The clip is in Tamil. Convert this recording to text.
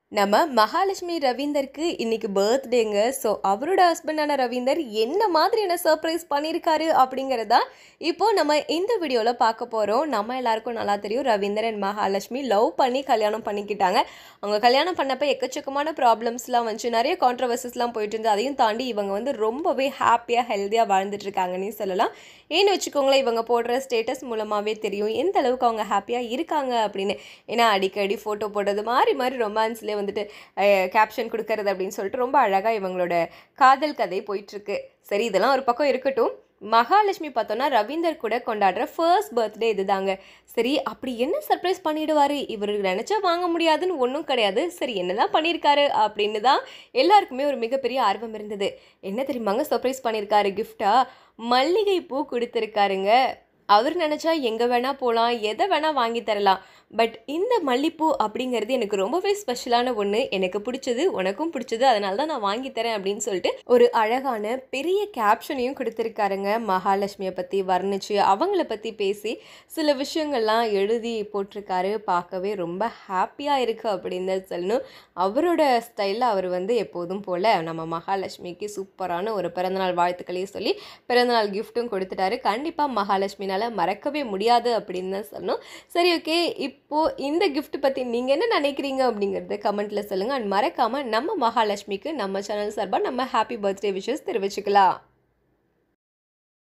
நம்ம மகாலட்சுமி ரவீந்தருக்கு இன்னைக்கு பர்த்டேங்க ஸோ அவரோட ஹஸ்பண்டான ரவீந்தர் என்ன மாதிரியான சர்ப்ரைஸ் பண்ணியிருக்காரு அப்படிங்கிறதா இப்போ நம்ம இந்த வீடியோவில் பார்க்க போகிறோம் நம்ம எல்லாருக்கும் நல்லா தெரியும் ரவீந்தர் அண்ட் மகாலட்சுமி லவ் பண்ணி கல்யாணம் பண்ணிக்கிட்டாங்க அவங்க கல்யாணம் பண்ணப்ப எக்கச்சக்கமான ப்ராப்ளம்ஸ்லாம் வந்துச்சு நிறைய கான்ட்ரவர்சஸ்லாம் போயிட்டு இருந்து அதையும் தாண்டி இவங்க வந்து ரொம்பவே ஹாப்பியாக ஹெல்த்தியாக வாழ்ந்துட்டு இருக்காங்கன்னு சொல்லலாம் ஏன்னு வச்சுக்கோங்களேன் இவங்க போடுற ஸ்டேட்டஸ் மூலமாகவே தெரியும் எந்த அளவுக்கு அவங்க ஹாப்பியாக இருக்காங்க அப்படின்னு ஏன்னா அடிக்கடி ஃபோட்டோ போடுறது மாறி மாறி ரொமான்ஸ்லேயே வந்துட்டு கேப்ஷன் கொடுக்கறது அப்படின்னு சொல்லிட்டு ரொம்ப அழகாக இவங்களோட காதல் கதை போயிட்டுருக்கு சரி இதெல்லாம் ஒரு பக்கம் இருக்கட்டும் மகாலட்சுமி பார்த்தோன்னா ரவீந்தர் கூட கொண்டாடுற ஃபர்ஸ்ட் பர்த்டே இதுதாங்க சரி அப்படி என்ன சர்ப்ரைஸ் பண்ணிடுவார் இவர் நினச்சா வாங்க முடியாதுன்னு ஒன்றும் கிடையாது சரி என்னதான் பண்ணியிருக்காரு அப்படின்னு தான் எல்லாருக்குமே ஒரு மிகப்பெரிய ஆர்வம் இருந்தது என்ன தெரியுமாங்க சர்ப்ரைஸ் பண்ணியிருக்காரு கிஃப்டா மல்லிகை பூ கொடுத்துருக்காருங்க அவர் நினச்சா எங்கே வேணால் போகலாம் எதை வேணால் வாங்கி தரலாம் பட் இந்த மல்லிப்பூ அப்படிங்கிறது எனக்கு ரொம்பவே ஸ்பெஷலான ஒன்று எனக்கு பிடிச்சது உனக்கும் பிடிச்சது அதனால தான் நான் வாங்கி தரேன் அப்படின்னு சொல்லிட்டு ஒரு அழகான பெரிய கேப்ஷனையும் கொடுத்துருக்காருங்க மகாலட்சுமியை பற்றி வர்ணிச்சு அவங்கள பற்றி பேசி சில விஷயங்கள்லாம் எழுதி போட்டிருக்காரு பார்க்கவே ரொம்ப ஹாப்பியாக இருக்குது அப்படின்னு தான் சொல்லணும் அவரோட ஸ்டைலில் அவர் வந்து எப்போதும் போல் நம்ம மகாலட்சுமிக்கு சூப்பரான ஒரு பிறந்தநாள் வாழ்த்துக்களையும் சொல்லி பிறந்தநாள் கிஃப்ட்டும் கொடுத்துட்டாரு கண்டிப்பாக மகாலட்சுமினால் மறக்கவே முடியாது அப்படின்னு தான் சொல்லணும் சரி ஓகே இப்போது இந்த gift பற்றி நீங்கள் என்ன நினைக்கிறீங்க அப்படிங்கிறத கமெண்ட்டில் சொல்லுங்கள் அண்ட் மறக்காமல் நம்ம மகாலட்சுமிக்கு நம்ம சேனல் சார்பாக நம்ம ஹாப்பி பர்த்டே விஷஸ் தெரிவிச்சுக்கலாம்